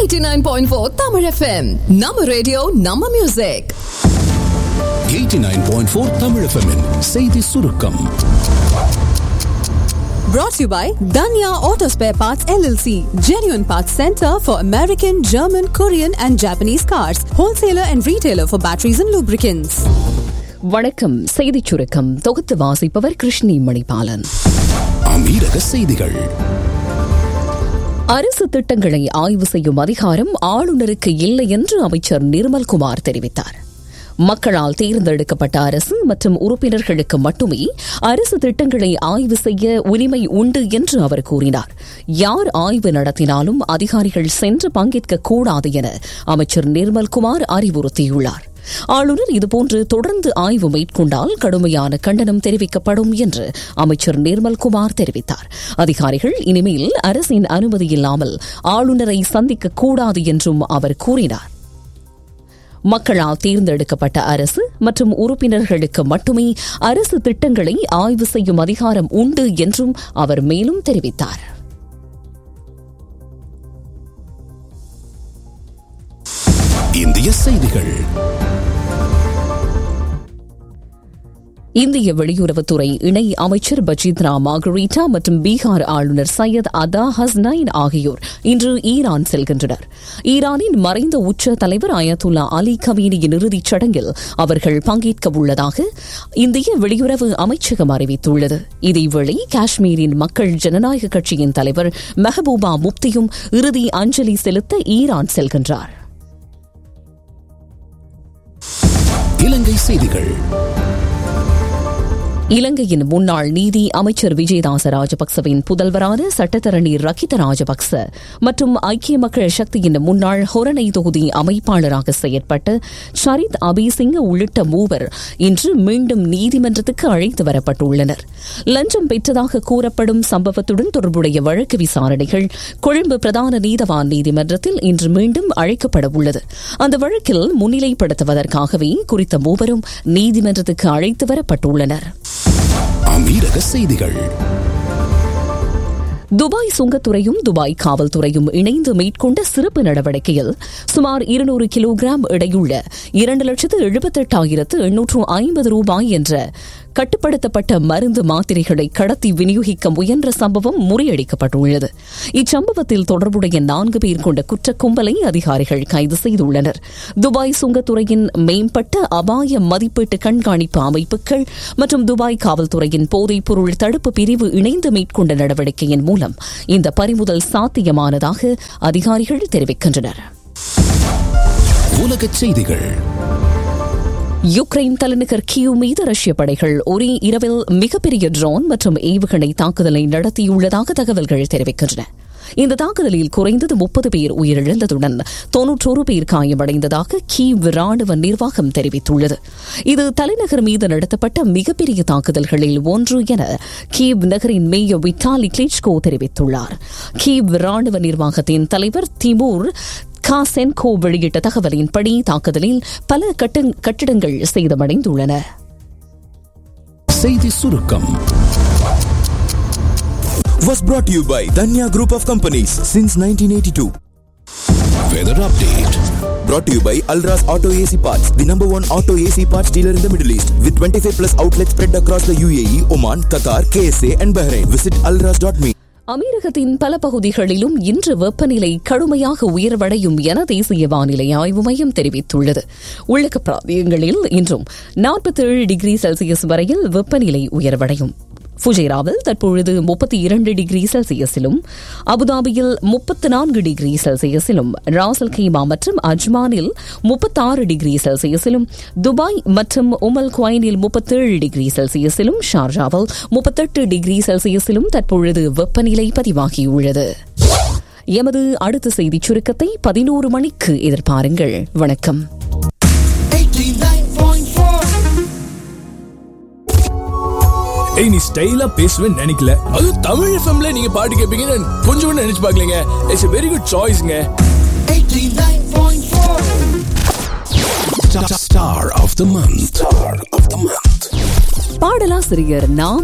89.4 Tamil FM. நம்ம radio நம்ம music 89.4 Tamil FM -இன் செய்தி சுருக்கம் brought to you by Danya Auto Spare Parts LLC, genuine parts center for American, German, Korean and Japanese cars, wholesaler and retailer for batteries and lubricants. வணக்கம் செய்திச் சுருக்கம் தொகுத்து வாசிப்பவர் கிருஷ்ணி மணிபாலன் அமீரக செய்திகள் அரசு திட்டங்களை ஆய்வு செய்யும் அதிகாரம் ஆளுநருக்கு இல்லை என்று அமைச்சர் நிர்மல்குமார் தெரிவித்தார் மக்களால் தேர்ந்தெடுக்கப்பட்ட அரசு மற்றும் உறுப்பினர்களுக்கு மட்டுமே அரசு திட்டங்களை ஆய்வு செய்ய உரிமை உண்டு என்று அவர் கூறினார் யார் ஆய்வு நடத்தினாலும் அதிகாரிகள் சென்று பங்கேற்க கூடாது என அமைச்சர் நிர்மல்குமார் அறிவுறுத்தியுள்ளார் ஆளுநர் இதுபோன்று தொடர்ந்து ஆய்வு மேற்கொண்டால் கடுமையான கண்டனம் தெரிவிக்கப்படும் என்று அமைச்சர் நிர்மல்குமார் தெரிவித்தார் அதிகாரிகள் இனிமேல் அரசின் அனுமதி இல்லாமல் ஆளுநரை சந்திக்க கூடாது என்றும் அவர் கூறினார் மக்களால் தேர்ந்தெடுக்கப்பட்ட அரசு மற்றும் உறுப்பினர்களுக்கு மட்டுமே அரசு திட்டங்களை ஆய்வு செய்யும் அதிகாரம் உண்டு என்றும் அவர் மேலும் தெரிவித்தார் இந்திய செய்திகள் இந்திய வெளியுறவுத்துறை இணை அமைச்சர் பஜித்ரா மார்கரீட்டா மற்றும் பீகார் ஆளுநர் சையத் அதா ஹஸ்னைன் ஆகியோர் இன்று ஈரான் செல்கின்றனர் ஈரானின் மறைந்த உச்ச தலைவர் அயத்துல்லா அலி கமீனியின் இறுதிச் சடங்கில் அவர்கள் பங்கேற்க உள்ளதாக இந்திய வெளியுறவு அமைச்சகம் அறிவித்துள்ளது இதேவேளை காஷ்மீரின் மக்கள் ஜனநாயக கட்சியின் தலைவர் மெஹபூபா முப்தியும் இறுதி அஞ்சலி செலுத்த ஈரான் செல்கின்றார் இலங்கை செய்திகள் இலங்கையின் முன்னாள் நீதி அமைச்சர் விஜயதாச ராஜபக்சவின் புதல்வரான சட்டத்தரணி ரகித ராஜபக்ச மற்றும் ஐக்கிய மக்கள் சக்தியின் முன்னாள் ஹொரணை தொகுதி அமைப்பாளராக செயற்பட்ட ஷரித் அபிசிங்க உள்ளிட்ட மூவர் இன்று மீண்டும் நீதிமன்றத்துக்கு அழைத்து வரப்பட்டுள்ளனர் லஞ்சம் பெற்றதாக கூறப்படும் சம்பவத்துடன் தொடர்புடைய வழக்கு விசாரணைகள் கொழும்பு பிரதான நீதவான் நீதிமன்றத்தில் இன்று மீண்டும் அழைக்கப்பட உள்ளது அந்த வழக்கில் முன்னிலைப்படுத்துவதற்காகவே குறித்த மூவரும் நீதிமன்றத்துக்கு அழைத்து வரப்பட்டுள்ளனர் அமீரக செய்திகள் துபாய் சுங்கத்துறையும் துபாய் காவல்துறையும் இணைந்து மேற்கொண்ட சிறப்பு நடவடிக்கையில் சுமார் இருநூறு கிலோகிராம் எடையுள்ள இரண்டு லட்சத்து எழுபத்தெட்டாயிரத்து எண்ணூற்று ஐம்பது ரூபாய் என்ற கட்டுப்படுத்தப்பட்ட மருந்து மாத்திரைகளை கடத்தி விநியோகிக்க முயன்ற சம்பவம் முறியடிக்கப்பட்டுள்ளது இச்சம்பவத்தில் தொடர்புடைய நான்கு பேர் கொண்ட குற்ற கும்பலை அதிகாரிகள் கைது செய்துள்ளனர் துபாய் சுங்கத்துறையின் மேம்பட்ட அபாய மதிப்பீட்டு கண்காணிப்பு அமைப்புகள் மற்றும் துபாய் காவல்துறையின் போதைப் பொருள் தடுப்பு பிரிவு இணைந்து மேற்கொண்ட நடவடிக்கையின் மூலம் இந்த பறிமுதல் சாத்தியமானதாக அதிகாரிகள் தெரிவிக்கின்றனர் உலகச் செய்திகள் யுக்ரைன் தலைநகர் கியூ மீது ரஷ்ய படைகள் ஒரே இரவில் மிகப்பெரிய ட்ரோன் மற்றும் ஏவுகணை தாக்குதலை நடத்தியுள்ளதாக தகவல்கள் தெரிவிக்கின்றன இந்த தாக்குதலில் குறைந்தது முப்பது பேர் உயிரிழந்ததுடன் தொன்னூற்றோரு பேர் காயமடைந்ததாக கீவ் ராணுவ நிர்வாகம் தெரிவித்துள்ளது இது தலைநகர் மீது நடத்தப்பட்ட மிகப்பெரிய தாக்குதல்களில் ஒன்று என கீவ் நகரின் மேயர் விட்டாலி கிளிச்கோ தெரிவித்துள்ளார் கீவ் ராணுவ நிர்வாகத்தின் தலைவர் திமூர் காசென்கோ வெளியிட்ட தகவலின்படி தாக்குதலில் பல கட்டிடங்கள் சேதமடைந்துள்ளன செய்தி சுருக்கம் was brought to you by Danya Group of Companies since 1982. Weather update Brought to you by Alras Auto AC Parts, the number one auto AC parts dealer in the Middle East, with 25 plus outlets spread across the UAE, Oman, Qatar, KSA, and Bahrain. Visit alras.me. அமீரகத்தின் பல பகுதிகளிலும் இன்று வெப்பநிலை கடுமையாக உயர்வடையும் என தேசிய வானிலை ஆய்வு மையம் தெரிவித்துள்ளது உள்ளக பிராந்தியங்களில் இன்றும் நாற்பத்தேழு டிகிரி செல்சியஸ் வரையில் வெப்பநிலை உயர்வடையும் ஃபுஜேராவில் தற்பொழுது முப்பத்தி இரண்டு டிகிரி செல்சியஸிலும் அபுதாபியில் முப்பத்தி நான்கு டிகிரி செல்சியஸிலும் ராசல் கீமா மற்றும் அஜ்மானில் முப்பத்தாறு டிகிரி செல்சியஸிலும் துபாய் மற்றும் உமல் குவைனில் முப்பத்தேழு டிகிரி செல்சியஸிலும் ஷார்ஜாவில் முப்பத்தெட்டு டிகிரி செல்சியஸிலும் தற்பொழுது வெப்பநிலை பதிவாகியுள்ளது எமது அடுத்த செய்திச் சுருக்கத்தை பதினோரு மணிக்கு எதிர்பாருங்கள் வணக்கம் ஏய் நீ ஸ்டைலா பேசுவேன்னு நினைக்கல அது தமிழ் எஃப்எம்ல நீங்க பாட்டு கேட்பீங்கன்னு கொஞ்சம் கூட நினைச்சு பார்க்கலங்க இட்ஸ் வெரி குட் சாய்ஸ்ங்க Star of the month. Star of the month. பாடலாசிரியர் நாம்